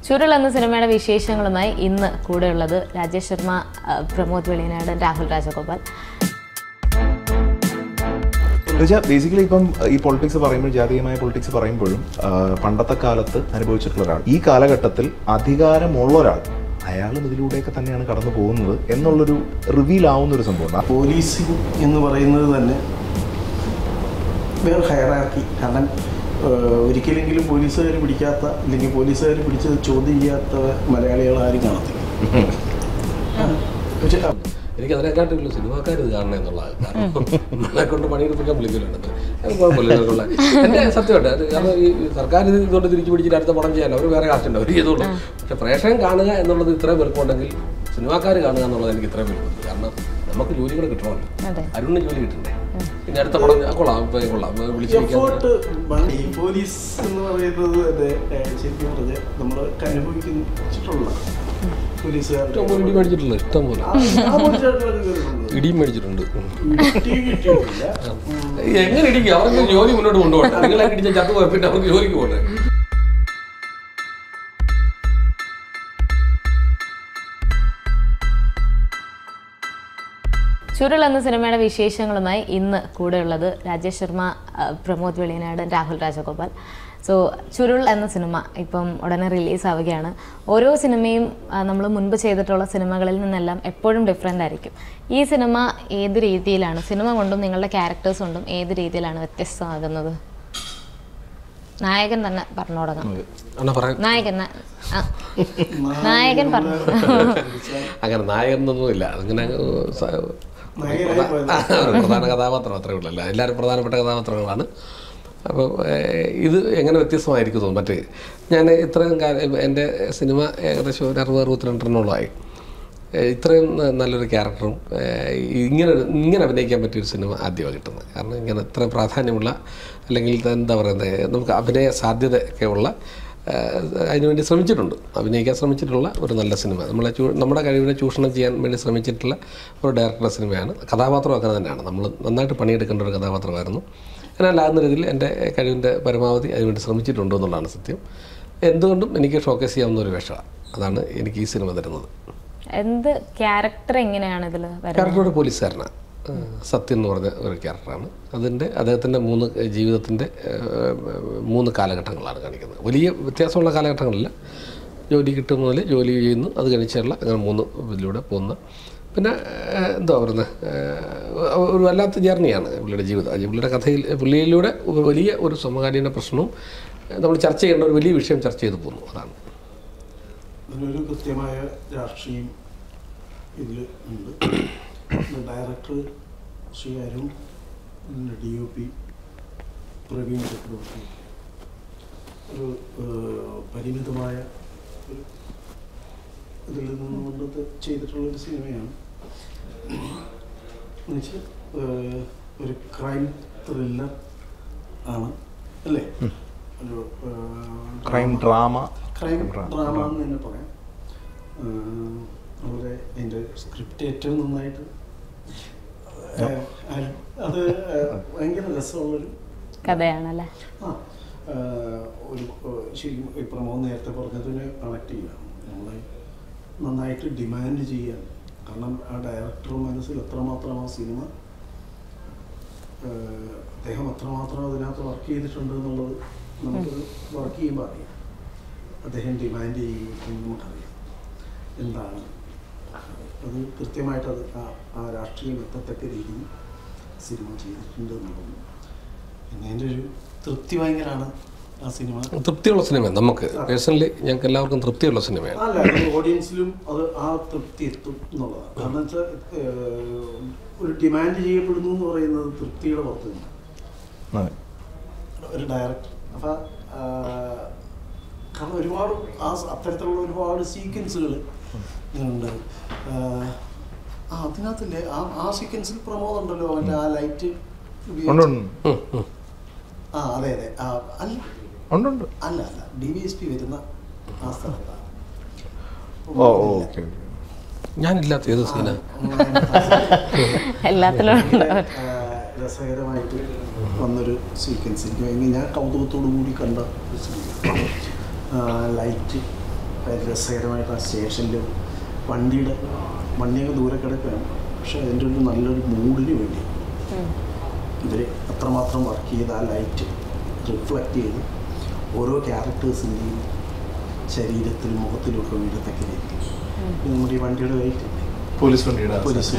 ചുരുൾ എന്ന സിനിമയുടെ വിശേഷങ്ങളുമായി ഇന്ന് കൂടെയുള്ളത് രാജേഷ് ശർമ്മ ആ, പ്രമോദ് വെളിയനാട് രാഹുൽ രാജഗോപാൽ എന്നുവെച്ചാൽ ബേസിക്കലി ഇപ്പം ഈ പൊളിറ്റിക്സ് പറയുമ്പോൾ ജാതീയമായ പൊളിറ്റിക്സ് പറയുമ്പോഴും ആ, പണ്ടത്തെ കാലത്ത് അനുഭവിച്ചിട്ടുള്ള ഒരാൾ ഈ കാലഘട്ടത്തിൽ അധികാരമുള്ള ഒരാൾ അയാളും ഇതിലൂടെയൊക്കെ തന്നെയാണ് കടന്നു പോകുന്നത് എന്നുള്ളൊരു റിവീൽ ആവുന്ന ഒരു സംഭവം പോലീസിംഗ് എന്ന് പറയുന്നത് തന്നെ വേറെ ഹയറാക്കി കാരണം ഏഹ്, ഒരിക്കലെങ്കിലും പോലീസുകാർ പിടിക്കാത്ത അല്ലെങ്കിൽ പോലീസുകാർ പിടിച്ചത് ചോദ്യം ചെയ്യാത്ത മലയാളികൾ ആരും കാണത്തില്ല പക്ഷേ ആ, എനിക്ക് അതിനെക്കാട്ടില്ല സിനിമാക്കാർ ഇത് കാണണം എന്നുള്ളത് കാരണം നമ്മളെ കൊണ്ട് പണിയെടുപ്പിക്കാൻ വിളിക്കലുണ്ട് അത് കുഴപ്പമില്ല ഇതൊക്കെയുള്ള എൻ്റെ സത്യമായിട്ട് അത് കാരണം ഈ സർക്കാർ ഇത് ഇതുകൊണ്ട് തിരിച്ചു പിടിച്ചിട്ട് അടുത്ത പടം ചെയ്യാൻ അവർ വേറെ കാശുണ്ട് അവർ ചെയ്തോളൂ പക്ഷെ പ്രേക്ഷകൻ കാണുക എന്നുള്ളത് ഇത്രയും വലുപ്പമുണ്ടെങ്കിൽ സിനിമാക്കാർ കാണുക എന്നുള്ളത് എനിക്ക് ഇത്രയും വലുപ്പമുണ്ട് കാരണം നമുക്ക് ജോലി കൂടെ കിട്ടണമല്ലോ അതെ അരുണിന് ജോലി കിട്ടണ്ടേ പിന്നെ അടുത്ത പടം ആ, കൊള്ളാം ഇപ്പൊ കൊള്ളാം വിളിച്ചിരിക്കാൻ എഫേർട്ട് വേണം. ഈ പോലീസ് എന്ന് പറയുന്നത് തന്നെ ഏഹ്, ശരിക്കും പറഞ്ഞാൽ നമ്മൾ അനുഭവിച്ചിട്ടുള്ള പോലീസുകാരുടെ ഇഷ്ടം പോലെ ഇടി മേടിച്ചിട്ടില്ല ഇഷ്ടം പോലെ ആ- ആ പോലീസുകാരുടെ കേറിയിട്ടുണ്ട്. ഇടിയും മേടിച്ചിട്ടുണ്ട് കിട്ടി കിട്ടിയിട്ടില്ല എങ്ങനെ ഇടിക്കും അവർക്ക് ജോലി മുന്നോട്ട് കൊണ്ടുപോകട്ടെ നിങ്ങളെ ഇടിച്ച ചത്തു പോയ പിന്നെ അവർക്ക് ജോലിക്ക് പോകട്ടെ ചുരുൾ എന്ന സിനിമയുടെ വിശേഷങ്ങളുമായി ഇന്ന് കൂടെയുള്ളത് രാജേഷ് ശർമ്മ ആ, പ്രമോദ് വെളിയനാട് രാഹുൽ രാജഗോപാൽ സോ ചുരുൾ എന്ന സിനിമ ഇപ്പം ഉടനെ റിലീസ് ആവുകയാണ് ഓരോ സിനിമയും നമ്മൾ മുൻപ് ചെയ്തിട്ടുള്ള സിനിമകളിൽ നിന്നെല്ലാം എപ്പോഴും ഡിഫറെൻ്റ് ആയിരിക്കും ഈ സിനിമ ഏത് രീതിയിലാണ് സിനിമ കൊണ്ടും നിങ്ങളുടെ ക്യാരക്ടേഴ്സ് കൊണ്ടും ഏത് രീതിയിലാണ് വ്യത്യസ്തമാകുന്നത് നായകൻ തന്നെ പറഞ്ഞു തുടങ്ങാം എന്നാ പറയാൻ നായകൻ ന- ആ. നായകൻ പറഞ്ഞു അങ്ങനെ നായകനൊന്നുമില്ല അങ്ങനെ അങ്ങ് സ- നായകനായി പോയത്. പ്രധാന കഥാപാത്രം അത്രേ ഉള്ളല്ല എല്ലാവരും പ്രധാനപ്പെട്ട കഥാപാത്രങ്ങളാണ് അപ്പോൾ ഇത് എങ്ങനെ വ്യത്യസ്തമായിരിക്കും തോന്നുന്നു മറ്റേ ഞാൻ ഇത്രയും കാലം എൻ്റെ സിനിമ ഏകദേശം ഒരു അറുപത് അറുപത്തിരണ്ടെണ്ണോളമായി ഏഹ് ഇത്രയും ന- നല്ലൊരു ക്യാരക്ടറും ഏഹ് ഇങ്ങനെ ഒരു- ഇങ്ങനെ അഭിനയിക്കാൻ പറ്റിയൊരു സിനിമ ആദ്യമാണ് കിട്ടുന്നത് കാരണം ഇങ്ങനെ ഇത്ര പ്രാധാന്യമുള്ള അല്ലെങ്കിൽ എന്താ പറയുന്നത് നമുക്ക് അഭിനയ സാധ്യതയൊക്കെ ഉള്ള ഏഹ് അതിനുവേണ്ടി ശ്രമിച്ചിട്ടുണ്ട് അഭിനയിക്കാൻ ശ്രമിച്ചിട്ടുള്ള ഒരു നല്ല സിനിമ നമ്മളെ ചൂ നമ്മുടെ കഴിവിനെ ചൂഷണം ചെയ്യാൻ വേണ്ടി ശ്രമിച്ചിട്ടുള്ള ഒരു ഡയറക്ടറുടെ സിനിമയാണ് കഥാപാത്രം അങ്ങനെ തന്നെയാണ് നമ്മൾ നന്നായിട്ട് പണിയെടുക്കേണ്ട ഒരു കഥാപാത്രമായിരുന്നു എന്നാൽ ആകുന്ന രീതിയിൽ എൻ്റെ കഴിവിൻ്റെ പരമാവധി അതിനുവേണ്ടി ശ്രമിച്ചിട്ടുണ്ട് എന്നുള്ളതാണ് സത്യം എന്തുകൊണ്ടും എനിക്ക് ഷോക്കേസ് ചെയ്യാവുന്ന ഒരു വേഷമാണ് അതാണ് എനിക്ക് ഈ സിനിമ തരുന്നത് എന്ത് ക്യാരക്ടർ എങ്ങനെയാണ് ഇതിൽ വരുന്നത് ക്യാരക്ടറുടെ പോലീസുകാരനാണ് ഏഹ് സത്യൻ എന്ന് പറഞ്ഞ ഒരു ക്യാരക്ടറാണ് അതിൻ്റെ അദ്ദേഹത്തിൻ്റെ മൂന്ന് ജീവിതത്തിൻ്റെ ഏഹ്, മൂന്ന് കാലഘട്ടങ്ങളാണ് കാണിക്കുന്നത് വലിയ വ്യത്യാസമുള്ള കാലഘട്ടങ്ങളില്ല ജോലി കിട്ടുന്ന മുതൽ ജോലി ചെയ്യുന്നു അത് കഴിച്ചുള്ള അങ്ങനെ മൂന്ന് ഇതിലൂടെ പോകുന്ന പിന്നെ ഏഹ്, എന്താ പറയുന്നത് ഏഹ്, ഒരു വല്ലാത്ത ജേർണിയാണ് പുള്ളിയുടെ ജീവിതം ആ പുള്ളിയുടെ കഥയിൽ പുള്ളിയിലൂടെ ഒരു വലിയ ഒരു സമകാലീന പ്രശ്നവും ഏഹ്, നമ്മൾ ചർച്ച ചെയ്യേണ്ട ഒരു വലിയ വിഷയം ചർച്ച ചെയ്തു പോകുന്നു അതാണ് അതിനൊരു കൃത്യമായ രാഷ്ട്രീയം ഇതിൽ ഉണ്ട് director Shri Arun D O P Praveen Chakravarthy ഒരു ഏഹ്, പരിമിതമായ ഒരു ഇതിൽ നിന്നുകൊണ്ട് ഇത് ചെയ്തിട്ടുള്ളൊരു സിനിമയാണ് എന്നുവെച്ചാൽ ഏഹ്, ഒരു ക്രൈം ത്രില്ലർ ആണ് അല്ലേ ഒരു ഏഹ്, ക്രൈം ഡ്രാമ ക്രൈം ഡ്രാമ എന്ന് തന്നെ പറയാം ആഹ് വളരെ അതിൻ്റെ സ്ക്രിപ്റ്റ് ഏറ്റവും നന്നായിട്ട് ആഹ് ആഹ് അത് ആഹ് ഭയങ്കര രസമുള്ളൊരു കഥയാണല്ലേ ആ ആഹ് ഒരു ആഹ് ശരിക്കും ഈ പ്രമോദ് നേരത്തെ പറഞ്ഞതിന് കണക്ട് ചെയ്യാം നമ്മൾ നന്നായിട്ട് ഡിമാൻഡ് ചെയ്യാൻ കാരണം ആ ഡയറക്ടർ മനസ്സിൽ എത്രമാത്രം ആ സിനിമ ആഹ് അദ്ദേഹം എത്രമാത്രം അതിനകത്ത് വർക്ക് ചെയ്തിട്ടുണ്ട് എന്നുള്ളത് നമുക്കത് വർക്ക് ചെയ്യുമ്പോൾ അറിയാം അദ്ദേഹം ഡിമാൻഡ് ചെയ്യുമ്പോൾ നമുക്കറിയാം എന്താണ് അത് കൃത്യമായിട്ട് അത് ആ ആ രാഷ്ട്രീയം എത്തത്തക്ക രീതിയിൽ സിനിമ ചെയ്തിട്ടുണ്ട് എന്നുള്ളത് പിന്നെ എൻ്റെ ഒരു തൃപ്തി ഭയങ്കരമാണ് ആ സിനിമ തൃപ്തിയുള്ള സിനിമ നമുക്ക് പേഴ്സണലി ഞങ്ങൾക്ക് എല്ലാവർക്കും തൃപ്തിയുള്ള സിനിമയാണ് അല്ല അത് ഓഡിയൻസിലും അത് ആ തൃപ്തി എത്തും എന്നുള്ളതാണ് കാരണം വെച്ചാൽ ഏഹ്, ഒരു ഡിമാൻഡ് ചെയ്യപ്പെടുന്നു എന്ന് പറയുന്നത് തൃപ്തിയുടെ പുറത്ത് നിന്നാണ് അതെ. ഒരു ഡയറക്ടർ അപ്പം കാരണം ഒരുപാട് ആ സ- അത്തരത്തിലുള്ള ഒരുപാട് സീക്വൻസുകൾ ഉണ്ട് ആ അതിനകത്തില്ലേ ആ ആ സീക്വൻസിൽ പ്രമോദ് ഉണ്ടല്ലോ മറ്റേ ആ ലൈറ്റ് ഉണ്ട് ഉണ്ട് ഉം, ഉം. ആ അതെ അതെ ആ, അല്ല ഉണ്ട് ഉണ്ട് അല്ല അല്ല ഡി വി എസ് പി വരുന്ന ആ സ്ഥലത്താണ് ഓ ഓ ഓക്കെ ഞാനില്ലാത്ത ഏത് സീന എല്ലാത്തിലും ഉണ്ട് ഭയങ്കര, ആ, രസകരമായിട്ട് വന്നൊരു സീക്വൻസ് എനിക്ക് ഭയങ്കര ഞാൻ കൗതുകത്തോടു കൂടി കണ്ട ഒരു സിനിമ ലൈറ്റ് രസകരമായിട്ട് ആ സ്റ്റേഷനിൽ വണ്ടിയുടെ വണ്ടിയൊക്കെ ദൂരെ കിടക്കുകയാണ് പക്ഷെ അതിൻ്റെ ഒരു നല്ലൊരു മൂഡിന് വേണ്ടി ഇവർ അത്രമാത്രം വർക്ക് ചെയ്ത് ആ ലൈറ്റ് റിഫ്ലക്റ്റ് ചെയ്ത് ഓരോ ക്യാരക്ടേഴ്സിൻ്റെയും ശരീരത്തിലും മുഖത്തിലും ഒക്കെ വീഴത്തക്ക രീതിയിൽ ഇത് നമ്മുടെ ഈ വണ്ടിയുടെ ലൈറ്റ് പോലീസ് വണ്ടിയുടെ പോലീസ്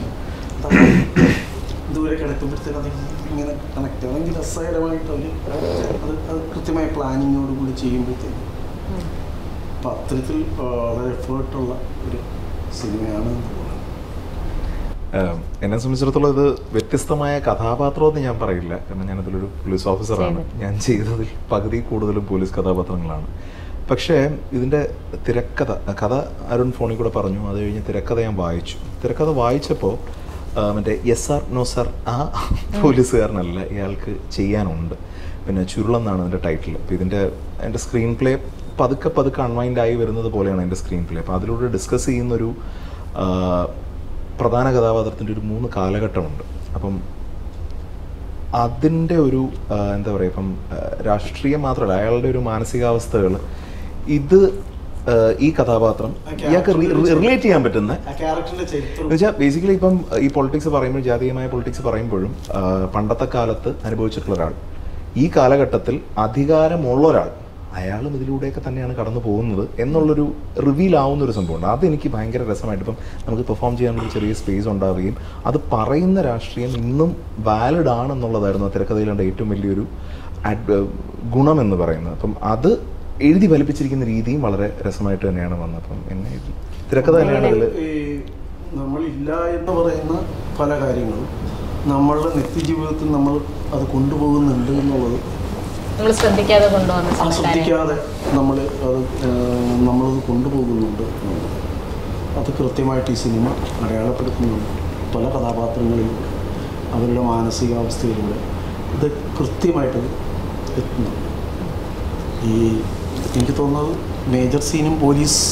ദൂരെ കിടക്കുമ്പോഴത്തേക്ക് അത് ഇങ്ങനെ കണക്ട് അതെങ്കിൽ രസകരമായിട്ട് അവർ അത് അത് കൃത്യമായ പ്ലാനിങ്ങോട് കൂടി ചെയ്യുമ്പോഴത്തേക്ക് അപ്പം അത്തരത്തിൽ ആ, വളരെ എഫേർട്ടുള്ള ഒരു സിനിമയാണ് എന്ന് തോന്നുന്നത് ഏഹ് എന്നെ സംബന്ധിച്ചിടത്തോളം ഇത് വ്യത്യസ്തമായ കഥാപാത്രമെന്ന് ഞാൻ പറയില്ല കാരണം ഞാനതിലൊരു പോലീസ് ഓഫീസറാണ് ഞാൻ ചെയ്തതിൽ പകുതി കൂടുതലും പോലീസ് കഥാപാത്രങ്ങളാണ് പക്ഷേ ഇതിൻ്റെ തിരക്കഥ കഥ അരുൺ ഫോണിൽ കൂടെ പറഞ്ഞു അത് കഴിഞ്ഞ് തിരക്കഥ ഞാൻ വായിച്ചു തിരക്കഥ വായിച്ചപ്പോൾ ആ, മറ്റേ എസ് ആർ നോ സാർ ആ പോലീസുകാരനല്ല ഇയാൾക്ക് ചെയ്യാനുണ്ട് പിന്നെ ചുരുളെന്നാണ് ഇതിൻ്റെ ടൈറ്റിൽ അപ്പോൾ ഇതിൻ്റെ എൻ്റെ സ്ക്രീൻ പ്ലേ പതുക്കെ പതുക്കെ അൺവൈൻഡ് ആയി വരുന്നത് പോലെയാണ് എൻ്റെ സ്ക്രീൻ പ്ലേ അപ്പോൾ അതിലൂടെ ഡിസ്കസ് ചെയ്യുന്നൊരു ആ, പ്രധാന കഥാപാത്രത്തിൻ്റെ ഒരു മൂന്ന് കാലഘട്ടമുണ്ട് അപ്പം അതിൻ്റെ ഒരു ആ, എന്താ പറയുക ഇപ്പം ആ, രാഷ്ട്രീയം മാത്രമല്ല അയാളുടെ ഒരു മാനസികാവസ്ഥകൾ ഇത് ആ, ഈ കഥാപാത്രം ഇയാൾക്ക് റിലേറ്റ് ചെയ്യാൻ പറ്റുന്ന ആ ക്യാരക്ടറിന്റെ ചരിത്രം എന്നുവെച്ചാൽ ബേസിക്കലി ഇപ്പം ഈ പൊളിറ്റിക്സ് പറയുമ്പോൾ ജാതീയമായ പൊളിറ്റിക്സ് പറയുമ്പോഴും ആ, പണ്ടത്തെ കാലത്ത് അനുഭവിച്ചിട്ടുള്ള ഒരാൾ ഈ കാലഘട്ടത്തിൽ അധികാരമുള്ള ഒരാൾ അയാളും ഇതിലൂടെയൊക്കെ തന്നെയാണ് കടന്നു പോകുന്നത് എന്നുള്ളൊരു റിവീൽ ആവുന്ന ഒരു സംഭവമുണ്ട് അതെനിക്ക് ഭയങ്കര രസമായിട്ട് ഇപ്പം നമുക്ക് പെർഫോം ചെയ്യാനുള്ള ഒരു ചെറിയ സ്പേസ് ഉണ്ടാവുകയും അത് പറയുന്ന രാഷ്ട്രീയം ഇന്നും വാലിഡ് ആണെന്നുള്ളതായിരുന്നു ആ തിരക്കഥയിലുണ്ട് ഏറ്റവും വലിയൊരു അഡ് ഗുണം എന്ന് പറയുന്നത് അപ്പം അത് എഴുതി ഫലിപ്പിച്ചിരിക്കുന്ന രീതിയും വളരെ രസമായിട്ട് തന്നെയാണ് വന്നത് അപ്പം എന്നെ ഇത് തിരക്കഥ തന്നെയാണ് ഇതിൽ ഈ നമ്മളില്ല എന്ന് പറയുന്ന പല കാര്യങ്ങളും നമ്മളുടെ നിത്യജീവിതത്തിൽ നമ്മൾ അത് കൊണ്ടുപോകുന്നുണ്ട് എന്നുള്ളത് നമ്മൾ ശ്രദ്ധിക്കാതെ കൊണ്ടുവന്ന ആ ചില കാര്യങ്ങൾ ശ്രദ്ധിക്കാതെ നമ്മൾ അത് ഏഹ്, നമ്മളത് കൊണ്ടുപോകുന്നുണ്ട് എന്നുള്ളത്. അത് കൃത്യമായിട്ട് ഈ സിനിമ അടയാളപ്പെടുത്തുന്നുണ്ട് പല കഥാപാത്രങ്ങളിലൂടെ അവരുടെ മാനസികാവസ്ഥയിലൂടെ ഇത് കൃത്യമായിട്ട് എത്തുന്നുണ്ട് ഈ എനിക്ക് തോന്നുന്നത് മേജർ സീനും പോലീസ്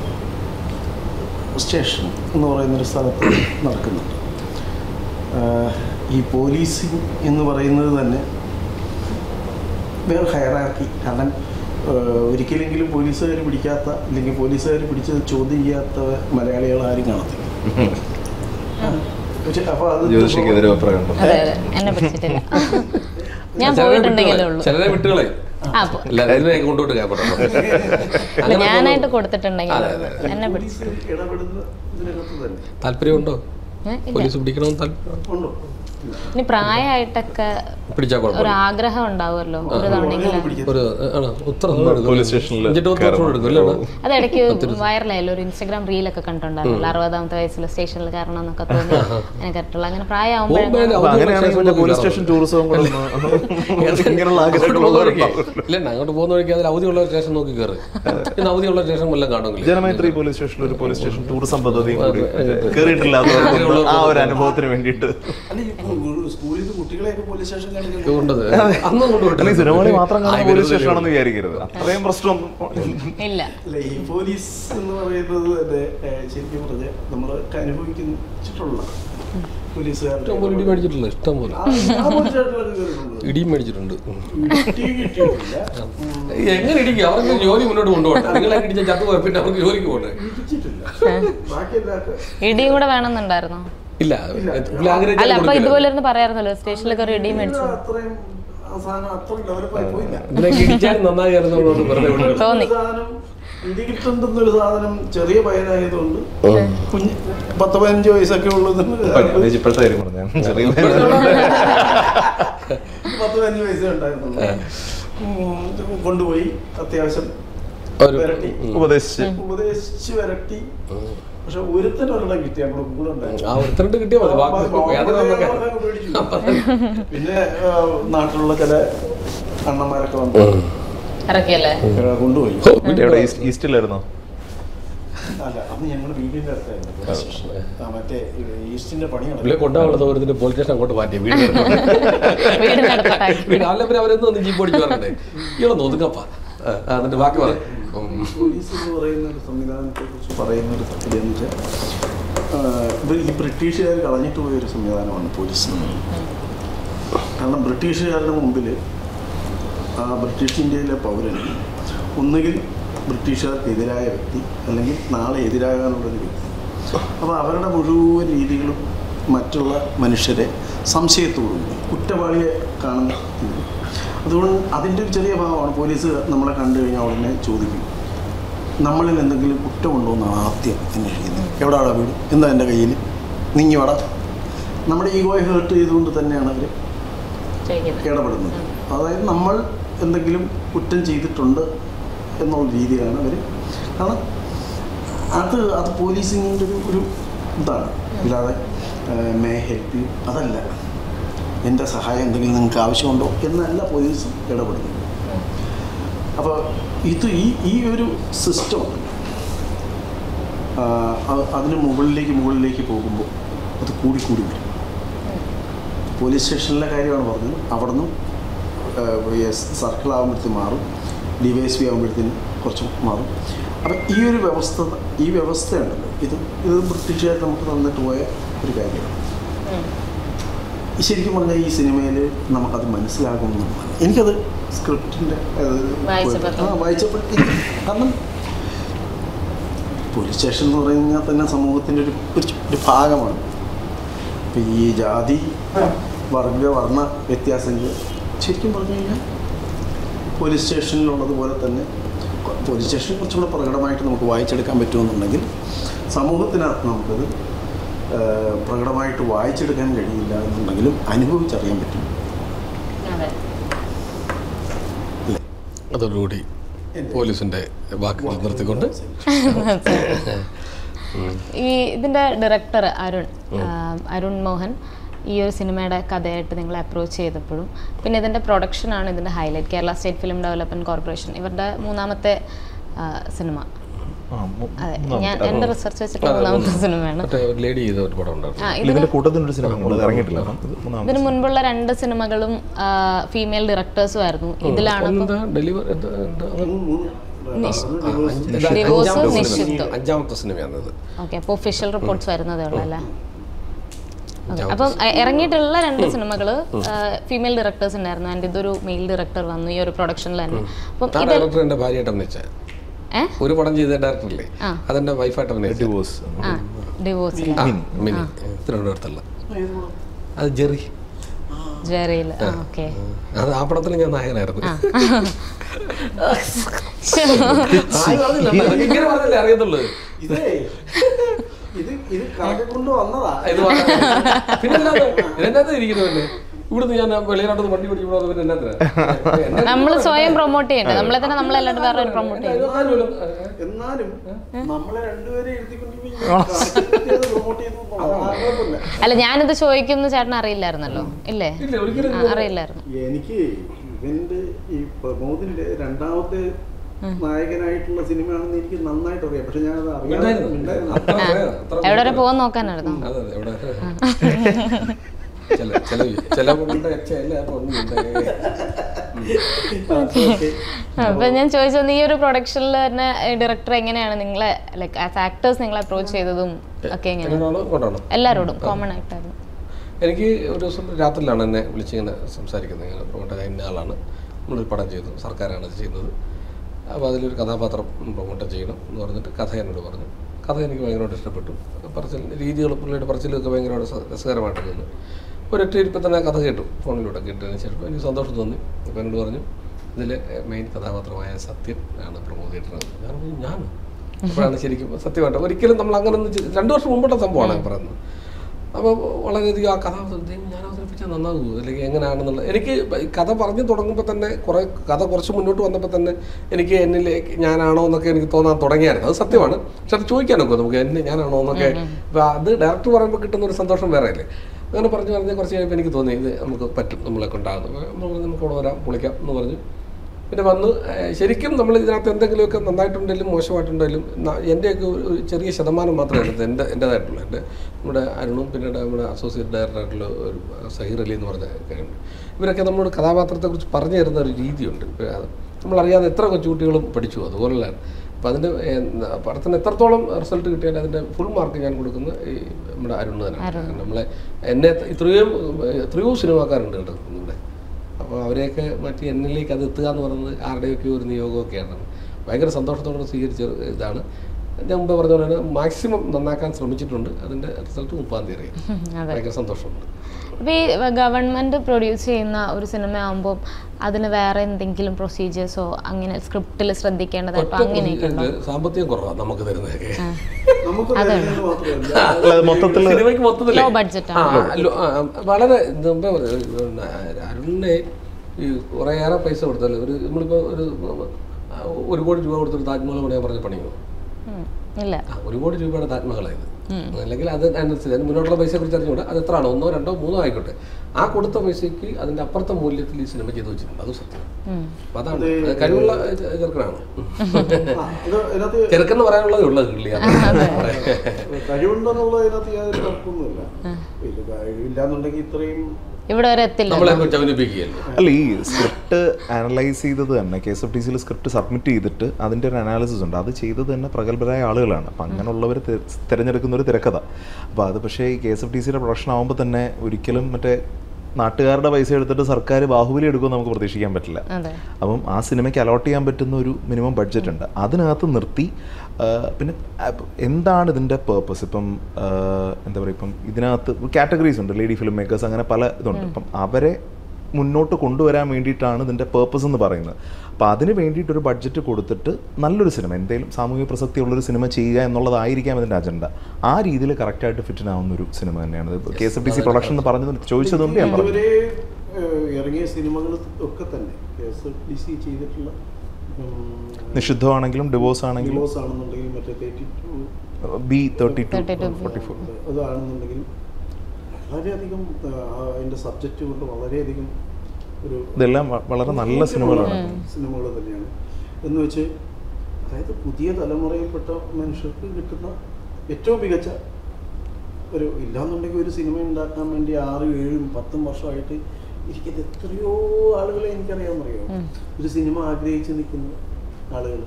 സ്റ്റേഷൻ എന്ന് പറയുന്നൊരു സ്ഥലത്ത് നടക്കുന്നുണ്ട് ആഹ് ഈ പോലീസിങ് എന്ന് പറയുന്നത് തന്നെ വേറെ ഹയറാക്കി കാരണം ആഹ് ഒരിക്കലെങ്കിലും പോലീസുകാർ പിടിക്കാത്ത അല്ലെങ്കിൽ പോലീസുകാർ പിടിച്ച് ചോദ്യം ചെയ്യാത്ത മലയാളികൾ ആരും കാണത്തില്ല പക്ഷെ അപ്പോൾ അത് ജ്യോതിഷിക്കെതിരെ പ്രകടനം അതെ അതെ എന്നെ പിടിച്ചിട്ടില്ല ഞാൻ ചിലരെ പോയിട്ടുണ്ടെങ്കിലേ വിട്ടുകളയും. ഉള്ളൂ ചിലരെ വിട്ടുകളെ ആ പോ- എല്ലാവരും കൊണ്ടുപോട്ട് കേൾക്കട്ടെ അല്ല ഞാനായിട്ട് കൊടുത്തിട്ടുണ്ടെങ്കിൽ അതെ, അതെ. എന്നെ പോലീസ് പിടിച്ചിട്ടില്ല ഇടപെടുന്ന ഇതിനകത്ത് തന്നെ താല്പര്യമുണ്ടോ ഏ, ഇല്ല പോലീസ് പിടിക്കണമെന്ന് താല്പര്യം ഉണ്ടോ ഇനി പ്രായമായിട്ടൊക്കെ പിടിച്ചാൽ ഒരു കുഴപ്പമില്ല ആഗ്രഹം ഉണ്ടാവുമല്ലോ ഒരു തവണയെങ്കിലും ഒരു ആണോ ഉത്തരം പോലീസ് സ്റ്റേഷനിൽ എടുക്കും അല്ലേ അത് ഇടയ്ക്ക് വൈറലായല്ലോ ഒരു ഇൻസ്റ്റാഗ്രാം റീലൊക്കെ കണ്ടിട്ടുണ്ടായിരുന്നല്ലോ അറുപതാമത്തെ വയസ്സിൽ സ്റ്റേഷനിൽ കയറണം എന്നൊക്കെ തോന്നി അങ്ങനെ കയറിട്ടുള്ള അങ്ങനെ പ്രായമാകുമ്പോഴേ അപ്പൊ അങ്ങനെയാണെങ്കിൽ പിന്നെ പോലീസ് സ്റ്റേഷൻ ടൂറിസവും കൂടെ ഒന്ന് ഇങ്ങനെയുള്ള ആഗ്രഹങ്ങളുള്ളവരുണ്ടാവും. ഇല്ല അങ്ങോട്ട് പോകുന്ന വഴിക്ക് അതിൽ അവധിയുള്ള സ്റ്റേഷൻ നോക്കി കയറി പിന്നെ അവധിയുള്ള സ്റ്റേഷൻ വല്ലതും കാണുമെങ്കിൽ ജനമൈത്രി പോലീസ് സ്റ്റേഷനിൽ ഒരു പോലീസ് സ്റ്റേഷൻ ടൂറിസം പദ്ധതിയും കൂടി കയറിയിട്ടില്ല അതുകൊണ്ട് ആ ഒരു അനുഭവത്തിന് വേണ്ടിയിട്ട് അല്ല ഈ സ്കൂളിൽ നിന്ന് കുട്ടികളെയൊക്കെ പോലീസ് സ്റ്റേഷൻ കാണിക്കുന്നത് കൊണ്ടത് അന്നും കൊണ്ട് അല്ലെങ്കിൽ സിനിമകളിൽ മാത്രം കാണുന്ന ആ, പോലീസ് ഇവര് സ്റ്റേഷൻ ആണെന്ന് വിചാരിക്കരുത് അത്രയും പ്രശ്നം ഇല്ല അല്ല ഈ പോലീസ് എന്ന് പറയുന്നത് തന്നെ ഏഹ്, ശരിക്കും പറഞ്ഞാൽ നമ്മളൊക്കെ അനുഭവിച്ചിട്ടുള്ള പോലീസുകാരുടെ ഇഷ്ടം പോലെ ഇടി മേടിച്ചിട്ടില്ല ഇഷ്ടം പോലെ ആ, ആ പോലീസ് സ്റ്റേഷനിലൊക്കെ കയറിയിട്ടുണ്ട്. ഇടിയും മേടിച്ചിട്ടുണ്ട് ഇടി കിട്ടിയിട്ടില്ല ഉം, എങ്ങനെ ഇടിക്കും അവർക്ക് ജോലി മുന്നോട്ട് കൊണ്ടുപോകട്ടെ നിങ്ങളെ ഇടിച്ച ചത്തു പോയ പിന്നെ അവർക്ക് ജോലിക്ക് പോകട്ടെ ഇടിച്ചിട്ടില്ല ബാക്കിയെല്ലാവർക്കും ഇടിയും കൂടെ വേണമെന്നുണ്ടായിരുന്നോ ഇല്ല പുള്ളി ആഗ്രഹിച്ചാൽ അല്ല അപ്പൊ കൊടുക്കില്ല. ഇതുപോലെ ഇരുന്ന് പറയാറുന്നല്ലോ സ്റ്റേഷനിൽ കയറി ഇടിയും മേടിച്ചു അത്രയും അവസാനം അത്രയും ഡെവലപ്പായി പോയില്ല ഇതിലേക്ക് ഇടിച്ചാലും നന്നായിരുന്നു വെറുതെ വിടുക തോന്നി ഒരു സാധനം ഇടി കിട്ടുന്നൊരു സാധനം ചെറിയ പയ്യനായതുകൊണ്ട് കുഞ്ഞ് പത്ത് പതിനഞ്ച് വയസ്സൊക്കെ ഉള്ളത് ഇപ്പോഴത്തെ കാര്യം പറഞ്ഞു ചെറിയ പത്ത് പതിനഞ്ച് വയസ്സേ ഉണ്ടായിരുന്നുള്ളൂ ഉം, കൊണ്ടുപോയി അത്യാവശ്യം ഒരു വരട്ടി ഉപദേശിച്ച് ഉപദേശിച്ച് വരട്ടി പക്ഷെ ഒരുത്തൻ ഒരെണ്ണം കിട്ടി നമ്മുടെ കൂടെ ഉണ്ടായിരുന്നു ആ ഒരുത്തരണ്ട് കിട്ടിയാൽ മതി ബാക്കി യാതൊരു നമുക്ക് ബാക്കി പേടിച്ചു. പിന്നെ ആ, നാട്ടിലുള്ള ചില അണ്ണന്മാരൊക്കെ വന്ന് ഇറക്കിയല്ലേ ആ, കൊണ്ടുപോയി എവിടെ ഈസ്റ്റ്- ഈസ്റ്റിലായിരുന്നോ അല്ല അന്ന് ഞങ്ങൾ വീടിന്റെ അടുത്തായിരുന്നു പോലീസ് സ്റ്റേഷൻ. ആ, മറ്റേ ഈ ഈസ്റ്റിന്റെ പണി നടക്കും പുള്ളിയെ കൊണ്ടാവുള്ള ദൂരത്തിന്റെ പോലീസ് സ്റ്റേഷൻ അങ്ങോട്ട് മാറ്റി വീട് വീടിന്റെ അടുത്തോട്ടാക്കി വീട് അല്ല പിന്നെ അവരെന്ന് വന്ന് ജീപ്പ് ഓടിച്ച് പറഞ്ഞേ ഇവിടെ നോതുക്കപ്പ എന്നിട്ട് ബാക്കി പറ പോലീസ് എന്ന് പറയുന്ന ഒരു സംവിധാനത്തെ കുറിച്ച് പറയുന്ന ഒരു സത്യം എന്ന് വെച്ചാൽ ആ, ഇവർ ഈ ബ്രിട്ടീഷുകാർ കളഞ്ഞിട്ട് പോയ ഒരു സംവിധാനമാണ് പോലീസ് എന്ന് പറയുന്നത്. കാരണം ബ്രിട്ടീഷുകാരുടെ മുമ്പിൽ ആ ബ്രിട്ടീഷ് ഇന്ത്യയിലെ പൗരന് ഒന്നുകിൽ ബ്രിട്ടീഷുകാർക്കെതിരായ വ്യക്തി അല്ലെങ്കിൽ നാളെ എതിരാകാനുള്ളൊരു വ്യക്തി അപ്പോൾ അവരുടെ മുഴുവൻ രീതികളും മറ്റുള്ള മനുഷ്യരെ സംശയത്തോടുകൂടി കുറ്റവാളിയെ കാണുന്ന രീതി. അതുകൊണ്ട് അതിൻ്റെ ഒരു ചെറിയ ഭാഗമാണ് പോലീസ് നമ്മളെ കണ്ടു കഴിഞ്ഞാൽ ഉടനെ ചോദിക്കും നമ്മളിൽ എന്തെങ്കിലും കുറ്റമുണ്ടോ എന്നാണ് ആദ്യം അന്വേഷിക്കുന്നത് എവിടെയാണ് വീട് എന്താ എൻ്റെ കയ്യിൽ നീങ്ങി വട നമ്മുടെ ഈഗോയെ ഹേർട്ട് ചെയ്തുകൊണ്ട് തന്നെയാണ് അവർ ചോദിക്കുന്നത് ഇടപെടുന്നത് അതായത് നമ്മൾ എന്തെങ്കിലും കുറ്റം ചെയ്തിട്ടുണ്ട് എന്നുള്ള രീതിയിലാണ് അവർ കാരണം അത് അത് പോലീസിൻ്റെ ഒരു ഒരു ഇതാണ് ഇല്ലാതെ മേ ഹെൽപ്പ് യു അതല്ല എൻ്റെ സഹായം എന്തെങ്കിലും നിങ്ങൾക്ക് ആവശ്യമുണ്ടോ എന്നല്ല പോലീസ് ഇടപെടുന്നത് അപ്പോൾ ഇത് ഈ ഈ ഒരു സിസ്റ്റം അതിന് മുകളിലേക്ക് മുകളിലേക്ക് പോകുമ്പോൾ അത് കൂടി കൂടി വരും പോലീസ് സ്റ്റേഷനിലെ കാര്യമാണ് പറഞ്ഞത് അവിടെ നിന്നും സർക്കിൾ ആകുമ്പോഴത്തേക്ക് മാറും ഡി വൈ എസ് പി ആകുമ്പോഴത്തേന് കുറച്ച് മാറും അപ്പം ഈ ഒരു വ്യവസ്ഥ ഈ വ്യവസ്ഥയുണ്ടല്ലോ ഇത് ഇത് ബ്രിട്ടീഷുകാർ നമുക്ക് തന്നിട്ട് പോയ ഒരു കാര്യമാണ് ഈ ശരിക്കും പറഞ്ഞാൽ ഈ സിനിമയിൽ നമുക്കത് മനസ്സിലാകുമെന്നാണ് എനിക്കത് സ്ക്രിപ്റ്റിൻ്റെ വായിച്ചപ്പോൾ ആ വായിച്ചപ്പോൾ എനിക്ക് കാരണം പോലീസ് സ്റ്റേഷൻ എന്ന് പറഞ്ഞാൽ തന്നെ സമൂഹത്തിൻ്റെ ഒരു ഒരു ഒരു ഭാഗമാണ് ഇപ്പം ഈ ജാതി വർഗ വർണ്ണ വ്യത്യാസങ്ങൾ ശരിക്കും പറഞ്ഞു കഴിഞ്ഞാൽ പോലീസ് സ്റ്റേഷനിലുള്ളതുപോലെ തന്നെ പോലീസ് സ്റ്റേഷൻ കുറച്ചും കൂടെ പ്രകടമായിട്ട് നമുക്ക് വായിച്ചെടുക്കാൻ പറ്റുമെന്നുണ്ടെങ്കിൽ സമൂഹത്തിനകത്ത് നമുക്കത് ആ, പ്രകടമായിട്ട് വായിച്ചെടുക്കാൻ കഴിയില്ല എന്നുണ്ടെങ്കിലും അനുഭവിച്ചറിയാൻ പറ്റും അതെ അല്ലേ അതോടുകൂടി പോലീസിന്റെ വാക്കുകൾ നിർത്തിക്കൊണ്ട് ഈ ഇതിന്റെ ഡയറക്ടർ അരുൺ ആ, അരുൺ മോഹൻ ഈ ഒരു സിനിമയുടെ കഥയായിട്ട് നിങ്ങളെ അപ്രോച്ച് ചെയ്തപ്പോഴും പിന്നെ ഇതിന്റെ പ്രൊഡക്ഷനാണ് ഇതിന്റെ highlight Kerala state film development corporation ഇവരുടെ മൂന്നാമത്തെ ആ, സിനിമ ആ, മു- അതെ മൂന്നാമത്തെ. ഞാൻ എൻ്റെ റിസർച്ച് വെച്ചിട്ട് മൂന്നാമത്തെ സിനിമയാണ് മറ്റേ ഒരു ലേഡി ചെയ്ത ഒരു പടം ഉണ്ടായിരുന്നു ആ ഇല്ല, ഇതിന്റെ കൂട്ടത്തിൽ ഒരു സിനിമ കൂടെ ഇറങ്ങിയിട്ടില്ല അപ്പം ഇത് മൂന്നാമത്തെ ഇതിനു മുൻപുള്ള രണ്ട് സിനിമകളും ഫീമെയിൽ ഡയറക്ടേഴ്സും ആയിരുന്നു ഇതിലാണ് ഇപ്പം എന്താ ഡെലിവർ എന്താ എന്താ അത് ഡിവോഴ്സ് അഞ്ചാമത്തെ നിശ്ചിത്വം സിനിമ- അഞ്ചാമത്തെ സിനിമയാണ് ഇത് ഓക്കെ അപ്പോൾ ഒഫീഷ്യൽ റിപ്പോർട്ട്സ് വരുന്നതേ ഉള്ളൂ അല്ലേ Okay. അപ്പം എ- ഇറങ്ങിയിട്ടുള്ള രണ്ട് സിനിമകൾ ഫീമെയിൽ ഡയറക്ടേഴ്സ് ഉണ്ടായിരുന്നു ആൻഡ് ഇതൊരു മെയിൽ ഡയറക്ടർ വന്നു ഈ ഒരു പ്രൊഡക്ഷനിൽ തന്നെ അപ്പം ആ ഇത് ഡയറക്ടർ എന്റെ ഭാര്യയായിട്ട് അഭിനയിച്ച ഏ ഒരു പടം ചെയ്ത ഡയറക്ടറില്ലേ ആ. അതെന്റെ വൈഫായിട്ട് അഭിനയിച്ച ഡിവോഴ്സ് ആ ഡിവോഴ്സ് ആ, മിനി തിരുവനന്തപുരത്തുള്ള അത് ജെറി ജെറിയിൽ ആ ഓക്കെ അത് ആ പടത്തിൽ ഞാൻ നായകനായിരുന്നു ആരും പറഞ്ഞില്ല, അതൊക്കെ ഇങ്ങനെ പറഞ്ഞല്ലേ അറിയത്തുള്ളൂ ഇതേ ഇത് ഇത് കറക്കൊണ്ട് വന്നതാ ഇത് പിന്നെ ഇതിനകത്ത് ഇരിക്കുന്നതല്ലേ ഇവിടുന്ന് ഞാൻ വെളിയിലോട്ട് വണ്ടി പിടിച്ച് ഇവിടെ വന്ന് പിന്നെ എന്നാ എന്നെ നമ്മൾ സ്വയം പ്രൊമോട്ട് ചെയ്യണ്ടേ നമ്മളെ തന്നെ നമ്മളല്ലാണ്ട് വേറെ ഒരു പ്രൊമോട്ട് ചെയ്യും ഇതൊന്നും പോലും, എന്നാലും നമ്മളെ രണ്ടുപേരെ എഴുതിക്കൊണ്ട് പ്രൊമോട്ട് ചെയ്തു എന്നുള്ളതാണ്. കുഴപ്പമില്ല. അല്ല ഞാനിത് ചോദിക്കുന്നു ചേട്ടൻ അറിയില്ലായിരുന്നല്ലോ ഇല്ലേ ഇല്ല ഒരിക്കലും ആ, അറിയില്ലായിരുന്നു എനിക്ക് ഇവന്റെ ഈ പ്രമോദിന്റെ രണ്ടാമത്തെ നായകനായിട്ടുള്ള സിനിമയാണെന്ന് എനിക്ക് നന്നായിട്ട് അറിയാം പക്ഷെ ഞാൻ അത് അറിയാതെ ഉണ്ടായിരുന്നു. ഉണ്ടായിരുന്നു. അത്ര അറിയാം, അത്ര എവിടെ വരെ പോകാൻ നോക്കാനായിരുന്നു അതെ അതെ എവിടെ ചില ചില ചില കൊണ്ട് ചില പൊന്നുണ്ട് ഓക്കേ. അപ്പൊ ഞാൻ ചോദിച്ചത് ഈ ഒരു പ്രൊഡക്ഷനിൽ തന്നെ ഡയറക്ടർ എങ്ങനെയാണ് നിങ്ങളെ ലൈക്ക് ആസ് ആക്ടേഴ്സ് നിങ്ങളെ അപ്രോച്ച് ചെയ്തതും ഒക്കെ എങ്ങനെയാണ് എങ്ങനെയാണോ കൊണ്ടാണോ എല്ലാരോടും കോമൺ ആയിട്ടായിരുന്നു എനിക്ക് ഒരു ദിവസം രാത്രിയിലാണ് എന്നെ വിളിച്ചിങ്ങനെ സംസാരിക്കുന്നത് ഇങ്ങനെ പ്രൊമോട്ട് ഇന്ന ആളാണ് നമ്മളൊരു പടം ചെയ്തു സർക്കാരാണ് ഇത് ചെയ്യുന്നത് അപ്പോൾ അതിലൊരു കഥാപാത്രം പ്രൊമോട്ട് ചെയ്യണം എന്ന് പറഞ്ഞിട്ട് കഥ എന്നോട് പറഞ്ഞു കഥ എനിക്ക് ഭയങ്കരമായിട്ട് ഇഷ്ടപ്പെട്ടു പറച്ചിൽ രീതികളും പുള്ളിയുടെ പറച്ചിലൊക്കെ ഭയങ്കരമായിട്ട് സ- രസകരമായിട്ട് തോന്നി ഒരൊറ്റ ഇരിപ്പം തന്നെ ആ കഥ കേട്ടു ഫോണിലൂടെ കേട്ടതിന് ശേഷം എനിക്ക് സന്തോഷം തോന്നി അപ്പോൾ എന്നോട് പറഞ്ഞു ഇതിലെ മെയിൻ കഥാപാത്രമായ സത്യം ആണ് പ്രമോദ് ചെയ്തിട്ടുള്ളത് ഞാൻ പറഞ്ഞു ഞാനോ അപ്പോഴാണ് ശരിക്കും സത്യമായിട്ട് ഒരിക്കലും നമ്മൾ അങ്ങനെ ഒന്നും ചെയ്ത് രണ്ടു വർഷം മുമ്പോട്ട് സംഭവമാണ് പറയുന്നത് അപ്പോൾ വളരെയധികം ആ കഥ അവതരിപ്പിച്ച് ഞാൻ അവതരിപ്പിച്ചാൽ നന്നാകുമോ അല്ലെങ്കിൽ എങ്ങനെയാണെന്നുള്ള എനിക്ക് ഈ കഥ പറഞ്ഞു തുടങ്ങുമ്പോൾ തന്നെ കുറേ കഥ കുറച്ച് മുന്നോട്ട് വന്നപ്പോൾ തന്നെ എനിക്ക് എന്നിലേക്ക് ഞാനാണോ എന്നൊക്കെ എനിക്ക് തോന്നാൻ തുടങ്ങിയായിരുന്നു അത് സത്യമാണ് പക്ഷെ അത് ചോദിക്കാനൊക്കെ നമുക്ക് എന്നെ ഞാനാണോ എന്നൊക്കെ അപ്പോൾ അത് ഡയറക്ടർ പറയുമ്പോൾ കിട്ടുന്ന ഒരു സന്തോഷം വേറെ അല്ലേ അങ്ങനെ പറഞ്ഞു പറഞ്ഞ് കുറച്ച് കഴിയുമ്പോൾ എനിക്ക് തോന്നി ഇത് നമുക്ക് പറ്റും നമ്മളെ കൊണ്ടാകുന്നു അപ്പോൾ നമ്മൾ പറഞ്ഞു, നമുക്ക് അവിടെ വരാം പൊളിക്കാം എന്ന് പറഞ്ഞു പിന്നെ വന്ന് ഏഹ്, ശരിക്കും നമ്മൾ ഇതിനകത്ത് എന്തെങ്കിലുമൊക്കെ നന്നായിട്ടുണ്ടെങ്കിലും മോശമായിട്ടുണ്ടെങ്കിലും ന- എൻ്റെയൊക്കെ ഒരു ഒരു ചെറിയ ശതമാനം മാത്രമേ അതിനകത്ത് എൻ്റെ എൻ്റേതായിട്ടുള്ളൂ എൻ്റെ നമ്മുടെ അരുണും പിന്നെ നമ്മുടെ അസോസിയേറ്റ് ഡയറക്ടറായിട്ടുള്ള ഒരു സഹീർ അലി എന്ന് പറഞ്ഞ കാര്യമുണ്ട് ഇവരൊക്കെ നമ്മളോട് കഥാപാത്രത്തെക്കുറിച്ച് പറഞ്ഞു തരുന്ന ഒരു രീതിയുണ്ട് ഇപ്പൊ അത് നമ്മളറിയാതെ എത്ര കൊച്ചുകുട്ടികളും പഠിച്ചു അതുപോലെയാണ് അപ്പോൾ അതിൻ്റെ ഏഹ്, പടത്തിന് എത്രത്തോളം റിസൾട്ട് കിട്ടിയാലും അതിൻ്റെ ഫുൾ മാർക്ക് ഞാൻ കൊടുക്കുന്നത് ഈ നമ്മുടെ അരുണ് തന്നെയാണ് കാരണം നമ്മളെ എന്നെ ഇത്രയും എത്രയോ സിനിമാക്കാരുണ്ട് കേട്ടോ നമ്മുടെ അപ്പോൾ അവരെയൊക്കെ മാറ്റി എന്നിലേക്ക് അത് എത്തുക എന്ന് പറയുന്നത് ആരുടെയൊക്കെ ഒരു നിയോഗമൊക്കെയാണ് ഭയങ്കര സന്തോഷത്തോടെ സ്വീകരിച്ച ഒരു ഇതാണ് ഞാൻ മുമ്പേ പറഞ്ഞ പോലെ തന്നെ മാക്സിമം നന്നാക്കാൻ ശ്രമിച്ചിട്ടുണ്ട് അതിൻ്റെ റിസൾട്ട് മുപ്പാം തീയതി അറിയാം അതെ ഭയങ്കര സന്തോഷമുണ്ട് അപ്പോൾ ഈ ഗവൺമെൻറ് പ്രൊഡ്യൂസ് ചെയ്യുന്ന ഒരു സിനിമ ആകുമ്പോൾ അതിന് വേറെ എന്തെങ്കിലും പ്രൊസീജിയേഴ്സോ അങ്ങനെ സ്ക്രിപ്റ്റിൽ ശ്രദ്ധിക്കേണ്ടതായിട്ടോ അങ്ങനെയൊക്കെ ഉണ്ടോ ഇത് സാമ്പത്തികം കുറവാണ് നമുക്ക് തരുന്നതൊക്കെ നമുക്ക് തരുന്നത് മാത്രമല്ല അല്ല അത് മൊത്തത്തിൽ സിനിമയ്ക്ക് മൊത്തത്തില് ലോ ബഡ്ജറ്റ് ആ, ലോ- ആ, വളരെ ഇത് മുമ്പേ പറഞ്ഞു, പിന്നെ അരുണിനെ ഈ കുറേയേറെ പൈസ കൊടുത്തല്ലേ ഒരു നമ്മളിപ്പോൾ ഒരു ആ, ഒരു കോടി രൂപ കൊടുത്തൊരു താജ്മഹൽ പണിയാൻ പറഞ്ഞ പണിയോ ഇല്ല ആ, ഒരു കോടി രൂപയുടെ താജ്മഹലായത് അല്ലെങ്കിൽ അത് അനുസരിച്ച് അതിന് മുന്നോട്ടുള്ള പൈസയെ കുറിച്ച് അറിഞ്ഞുകൂടെ അത് എത്രയാണോ ഒന്നോ രണ്ടോ മൂന്നോ ആയിക്കോട്ടെ ആ കൊടുത്ത പൈസയ്ക്ക് അതിന്റെ അപ്പുറത്തെ മൂല്യത്തിൽ ഈ സിനിമ ചെയ്തു വെച്ചിട്ടുണ്ട് അത് സത്യം അപ്പൊ അതാണ് അത് കഴിവുള്ള ചെ- ചെറുക്കനാണ് ആ, ഇത് ഇതിനകത്ത് ചെറുക്കെന്ന് പറയാനുള്ളതേ ഉള്ളത് കിള്ളിയാണ് കഴിവുണ്ടെന്നുള്ള ഇതിനകത്ത് യാതൊരു തർക്കമൊന്നുമില്ല ഇത് കഴിവില്ലാന്നുണ്ടെങ്കിൽ ഇത്രയും ഇവിടെ വരെ എത്തില്ല നമ്മളെ ചവനിപ്പിക്കുകയല്ലേ അല്ല ഈ സ്ക്രിപ്റ്റ് അനലൈസ് ചെയ്തത് തന്നെ കെ എസ് എഫ് ടി സിയിൽ സ്ക്രിപ്റ്റ് സബ്മിറ്റ് ചെയ്തിട്ട് അതിൻ്റെ ഒരു അനാലിസിസ് ഉണ്ട് അത് ചെയ്തത് തന്നെ പ്രഗത്ഭരായ ആളുകളാണ് അപ്പം അങ്ങനെയുള്ളവർ തിരഞ്ഞെടുക്കുന്ന ഒരു തിരക്കഥ അപ്പോൾ അത് പക്ഷേ ഈ കെ എസ് എഫ് ടി സിയുടെ പ്രൊഡക്ഷൻ ആകുമ്പോൾ തന്നെ ഒരിക്കലും മറ്റേ നാട്ടുകാരുടെ പൈസ എടുത്തിട്ട് സർക്കാർ ബാഹുബലി എടുക്കുമെന്ന് നമുക്ക് പ്രതീക്ഷിക്കാൻ പറ്റില്ല അതെ അപ്പം ആ സിനിമയ്ക്ക് അലോട്ട് ചെയ്യാൻ പറ്റുന്ന ഒരു മിനിമം ബഡ്ജറ്റ് ഉണ്ട് അതിനകത്ത് നിർത്തി ആ, പിന്നെ ആ, എന്താണ് ഇതിൻ്റെ പേർപ്പസ് ഇപ്പം ആ, എന്താ പറയുക ഇപ്പം ഇതിനകത്ത് കാറ്റഗറീസ് ഉണ്ട് ലേഡി ഫിലിം മേക്കേഴ്സ് അങ്ങനെ പല ഇതുണ്ട് അപ്പം അവരെ മുന്നോട്ട് കൊണ്ടുവരാൻ വേണ്ടിയിട്ടാണ് ഇതിൻ്റെ പേർപ്പസ് എന്ന് പറയുന്നത് അപ്പോൾ അതിന് വേണ്ടിയിട്ട് ഒരു ബഡ്ജറ്റ് കൊടുത്തിട്ട് നല്ലൊരു സിനിമ എന്തെങ്കിലും സാമൂഹിക പ്രസക്തിയുള്ളൊരു സിനിമ ചെയ്യുക എന്നുള്ളതായിരിക്കാം ഇതിൻ്റെ അജണ്ട ആ രീതിയിൽ കറക്റ്റായിട്ട് ഫിറ്റിനാവുന്ന ഒരു സിനിമ തന്നെയാണ് K S F T C production എന്ന് പറഞ്ഞത് ചോദിച്ചതുകൊണ്ട് ഞാൻ പറഞ്ഞു ഇതുവരെ ഏഹ്, ഇറങ്ങിയ സിനിമകൾ ഒക്കെ തന്നെ കെ എസ് ഡി സി ചെയ്തിട്ടുള്ള നിഷിദ്ധമാണെങ്കിലും ഡിവോഴ്സ് ആണെങ്കിലും ഡിവോഴ്സ് ആണെന്നുണ്ടെങ്കിൽ മറ്റേ thirty two B thirty two 32 forty four അതാണെന്നുണ്ടെങ്കിൽ വളരെയധികം ആ, അതിന്റെ സബ്ജക്റ്റ് കൊണ്ട് വളരെയധികം ഒരു ഇതെല്ലാം വ- വളരെ നല്ല സിനിമകളാണ് സിനിമകൾ തന്നെയാണ് എന്ന് വെച്ച് അതായത് പുതിയ തലമുറയിൽപ്പെട്ട മനുഷ്യർക്ക് കിട്ടുന്ന ഏറ്റവും മികച്ച ഒരു ഇല്ലാന്നുണ്ടെങ്കിൽ ഒരു സിനിമ ഉണ്ടാക്കാൻ വേണ്ടി ആറും ഏഴും പത്തും വർഷമായിട്ട് ഇരിക്കുന്ന എത്രയോ ആളുകളെ എനിക്കറിയാമെന്നറിയോ ഒരു സിനിമ ആഗ്രഹിച്ച് നിൽക്കുന്ന ആളുകൾ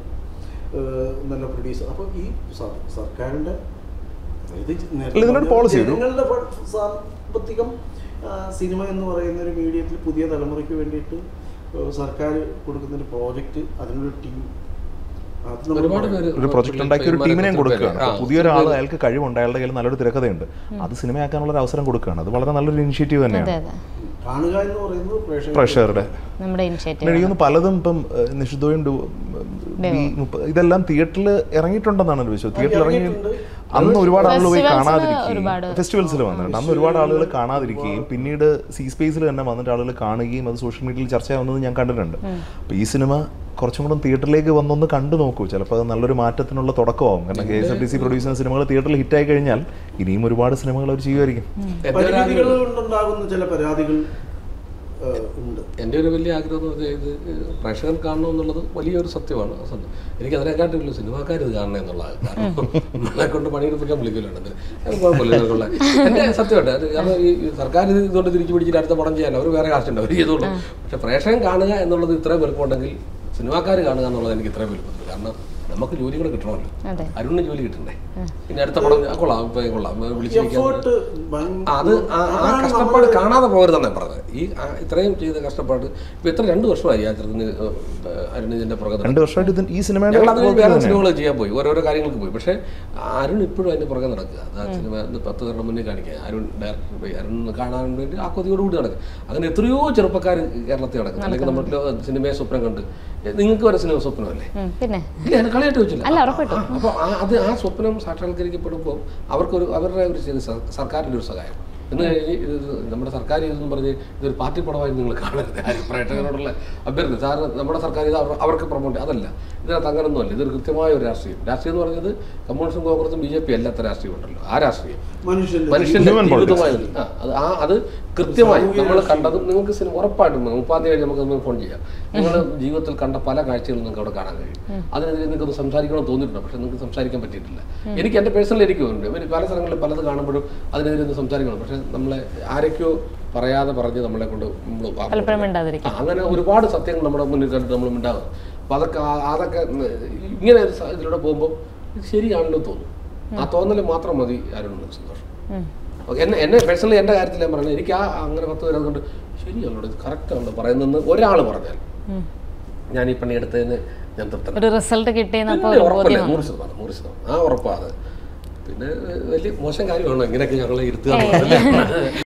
നല്ല പ്രൊഡ്യൂസർ അപ്പോൾ ഈ സർ- സർക്കാരിൻ്റെ ഇത് നേരത്തെ അല്ല, ഇതിനൊരു പറഞ്ഞ policy ഒരു- ജനങ്ങളുടെ ഫ- സാമ്പത്തികം ആ, സിനിമ എന്ന് പറയുന്ന ഒരു മീഡിയത്തിൽ പുതിയ തലമുറയ്ക്ക് വേണ്ടിയിട്ട് ഏഹ്, സർക്കാർ കൊടുക്കുന്ന ഒരു പ്രോജക്റ്റ് അതിനൊരു ടീം അത് നമ്മൾ ഒരുപാട് പറയണം. പേര് ഒരു പ്രൊജക്ട് ഉണ്ടാക്കി ഒരു ടീമിനെയും കൊടുക്കുകയാണ് ആ, അപ്പോൾ പുതിയൊരാൾ അയാൾക്ക് കഴിവുണ്ട് അയാളുടെ കയ്യിൽ നല്ലൊരു തിരക്കഥയുണ്ട് അത് സിനിമയാക്കാനുള്ള ഒരു അവസരം കൊടുക്കുകയാണ് അത് വളരെ നല്ലൊരു ഇനിഷ്യേറ്റീവ് അതെ തന്നെയാണ് അതെ കാണുക എന്ന് പറയുന്നത് പ്രേക്ഷകർ പ്രഷറുടെ നമ്മുടെ ഇനിഷ്യേറ്റീവ് എനിക്ക് തോന്നുന്നു പലതും ഇപ്പം ഏഹ്, നിഷിദ്ധവും ഡു- ബി മുപ്പ- ഇതെല്ലാം തിയേറ്ററിൽ ഇറങ്ങിയിട്ടുണ്ടെന്നാണ് ഒരു വിശ്വാസം തിയേറ്ററിൽ ഇറങ്ങി അന്ന് ഒരുപാട് ആളുകൾ പോയി Festivals ല് കാണാതിരിക്കുകയും ഒരുപാട്. ഫെസ്റ്റിവൽസിൽ വന്നിട്ടുണ്ട് അന്ന് ഒരുപാട് ആളുകൾ കാണാതിരിക്കുകയും പിന്നീട് സി സ്പേസിൽ തന്നെ വന്നിട്ട് ആളുകൾ കാണുകയും അത് സോഷ്യൽ മീഡിയയിൽ ചർച്ചയാവുന്നത് ഞാൻ കണ്ടിട്ടുണ്ട് അപ്പോൾ ഈ സിനിമ കുറച്ചും കൂടെ തിയേറ്ററിലേക്ക് വന്നൊന്ന് കണ്ടു നോക്കൂ ചിലപ്പോൾ അത് നല്ലൊരു മാറ്റത്തിനുള്ള തുടക്കമാവും കാരണം K S F T C produce ചെയ്യുന്ന സിനിമകൾ തിയേറ്ററിൽ ഹിറ്റായി കഴിഞ്ഞാൽ ഇനിയും ഒരുപാട് സിനിമകൾ അവർ ചെയ്യുമായിരിക്കും എൻ്റെ ഒരു പരിമിതികൾ ആഗ്രഹം- കൊണ്ടുണ്ടാകുന്ന ചില പരാതികൾ ഏഹ്, ഉണ്ട് എൻ്റെ ഒരു വലിയ ആഗ്രഹം എന്ന് പറഞ്ഞാൽ ഇത് പ്രേക്ഷകർ കാണണം എന്നുള്ളത് വലിയൊരു സത്യമാണ് അത് സത്യം. എനിക്ക് അതിനെക്കാട്ടും വലിയ സിനിമാക്കാർ ഇത് കാണണം എന്നുള്ളത് കാരണം നമ്മളെ കൊണ്ട് പണിയെടുപ്പിക്കാൻ വിളിക്കലുണ്ട് അത് കുഴപ്പമില്ല ഇതിനൊക്കെയുള്ള എൻ്റെ സത്യമായിട്ട് അത് കാരണം ഈ ഈ സർക്കാർ ഇത് ഇതുകൊണ്ട് തിരിച്ചു പിടിച്ചിട്ട് അടുത്ത പടം ചെയ്യാൻ അവർ വേറെ കാശുണ്ട് അവർ ചെയ്തോളൂ പക്ഷെ പ്രേക്ഷകൻ കാണുക എന്നുള്ളത് ഇത്രയും വലുപ്പമുണ്ടെങ്കിൽ സിനിമാക്കാർ കാണുക എന്നുള്ളത് എനിക്ക് ഇത്രയും വലുപ്പമുണ്ട് കാരണം നമുക്ക് ജോലി കൂടെ കിട്ടണമല്ലോ അതെ അരുണിന് ജോലി കിട്ടണ്ടേ പിന്നെ അടുത്ത പടം ആ, കൊള്ളാം ഇപ്പൊ കൊള്ളാം വിളിച്ചിരിക്കാൻ എഫേർട്ട് അത് ആ ആ കഷ്ടപ്പാട് കാണാതെ പോകരുതെന്നാണ് പറഞ്ഞത് ഈ ആ ഇത്രയും ചെയ്ത കഷ്ടപ്പാട് ഇപ്പൊ എത്ര രണ്ട് വർഷമായി ആ ചെറുതിന് അരുണിന്റെ പുറകെ രണ്ട് വർഷമായിട്ട് ഇത് ഈ സിനിമയുടെ ഞങ്ങൾ അതിന് work വേറെ തന്നെയാണ്. സിനിമകൾ ചെയ്യാൻ പോയി ഓരോരോ കാര്യങ്ങൾക്ക് പോയി പക്ഷേ അരുൺ ഇപ്പോഴും അതിന്റെ പുറകെ നടക്കുക അത് ആ സിനിമ ഇന്ന് പത്ത് കൊല്ലം മുന്നേ കാണിക്കുക അരുൺ ഡയറക്ടർ പോയി അരുൺ കാണാൻ വേണ്ടി ആ കൊതിയോട് കൂടി നടക്കുക അങ്ങനെ എത്രയോ ചെറുപ്പക്കാർ കേരളത്തിൽ നടക്കുന്നു അല്ലെങ്കിൽ നമ്മുടെ സിനിമയെ സ്വപ്നം കണ്ട് നിങ്ങൾക്ക് വരെ സിനിമ സ്വപ്നമല്ലേ ഉം, പിന്നെ ഇല്ല ഞാൻ കളിയായിട്ട് വെച്ചില്ല അല്ല, ഉറപ്പായിട്ടും. ആ, അപ്പോൾ ആ അത് ആ സ്വപ്നം സാക്ഷാത്കരിക്കപ്പെടുമ്പോൾ അവർക്കൊരു അവരുടെ ഒരു ചെയ്ത സ- സർക്കാരിൻ്റെ ഒരു സഹായം എന്ന് കഴിഞ്ഞ് ഇത് നമ്മുടെ സർക്കാർ ഇതെന്ന് പറഞ്ഞ് ഇതൊരു പാർട്ടി പടമായി നിങ്ങൾ കാണരുത് ആരും പ്രേക്ഷകരോടുള്ള അഭ്യർത്ഥന സാറിന് നമ്മുടെ സർക്കാർ ഇത് അവർ- അവർക്ക് പ്രൊമോട്ട് അതല്ല ഇതിനകത്ത് അങ്ങനൊന്നുമല്ല ഇതൊരു കൃത്യമായ ഒരു രാഷ്ട്രീയം രാഷ്ട്രീയം എന്ന് പറഞ്ഞത് കമ്മ്യൂണിസ്റ്റും കോൺഗ്രസും ബി ജെ പി അല്ലാത്ത രാഷ്ട്രീയം ഉണ്ടല്ലോ ആ രാഷ്ട്രീയം മനുഷ്യന്റെ മനുഷ്യന്റെ Human politics. ജീവിതമായി ആ, അത് ആ അത് കൃത്യമായി നമ്മൾ കണ്ടതും നിങ്ങൾക്ക് സിനിമ ഉറപ്പായിട്ടും മുപ്പാം തീയതി നമുക്ക് ഒന്ന് ഫോൺ ചെയ്യാം നിങ്ങൾ ജീവിതത്തിൽ കണ്ട പല കാഴ്ചകളും നിങ്ങൾക്ക് അവിടെ കാണാൻ കഴിയും അതിനെതിരെ നിങ്ങൾക്ക് ഒന്ന് സംസാരിക്കണമെന്ന് തോന്നിയിട്ടുണ്ട് പക്ഷെ നിങ്ങൾക്ക് സംസാരിക്കാൻ പറ്റിയിട്ടില്ല എനിക്ക് എൻ്റെ പേഴ്സണൽ എനിക്ക് ഉണ്ട് എനിക്ക് പല സ്ഥലങ്ങളിൽ പലത് കാണുമ്പോഴും അതിനെതിരെ ഒന്ന് സംസാരിക്കണം പക്ഷെ നമ്മളെ ആരൊക്കെയോ പറയാതെ പറഞ്ഞ് നമ്മളെ കൊണ്ട് നമ്മൾ പലപ്പോഴും മിണ്ടാതിരിക്കും ആ, അങ്ങനെ ഒരുപാട് സത്യങ്ങൾ നമ്മുടെ മുന്നിൽ കണ്ടിട്ട് നമ്മൾ ഉണ്ടാകും അപ്പം അതൊക്കെ ആ- അതൊക്കെ ഉം, ഇങ്ങനെ ഒരു സ- ഇതിലൂടെ പോകുമ്പോൾ ഇത് ശരിയാണല്ലോ തോന്നും ആ തോന്നൽ മാത്രം മതി ആരും സന്തോഷം ഉം. ഓക്കെ എന്നെ എന്നെ പേഴ്സണലി എൻ്റെ കാര്യത്തിൽ ഞാൻ പറയുന്നത് എനിക്ക് ആ അങ്ങനെ പത്ത് പേരെ കൊണ്ട് ശരിയാണല്ലോ ഇത് കറക്റ്റാണല്ലോ പറയുന്നതെന്ന് ഒരാൾ പറഞ്ഞാൽ ഉം. ഞാൻ ഈ പണിയെടുത്തതിന് ഞാൻ തൃപ്തനാണ് ഒരു റിസൾട്ട് കിട്ടിയെന്നപ്പോൾ പിന്നെ ഒരു ഉറപ്പല്ലേ ബോധ്യം നൂറ് ശതമാനം നൂറ് ശതമാനം ആ ഉറപ്പാണ് പിന്നെ ഏഹ്, വലിയ മോശം കാര്യമാണോ ഇങ്ങനെയൊക്കെ ഞങ്ങളെ ഇരുത്തുക എന്നുള്ളത്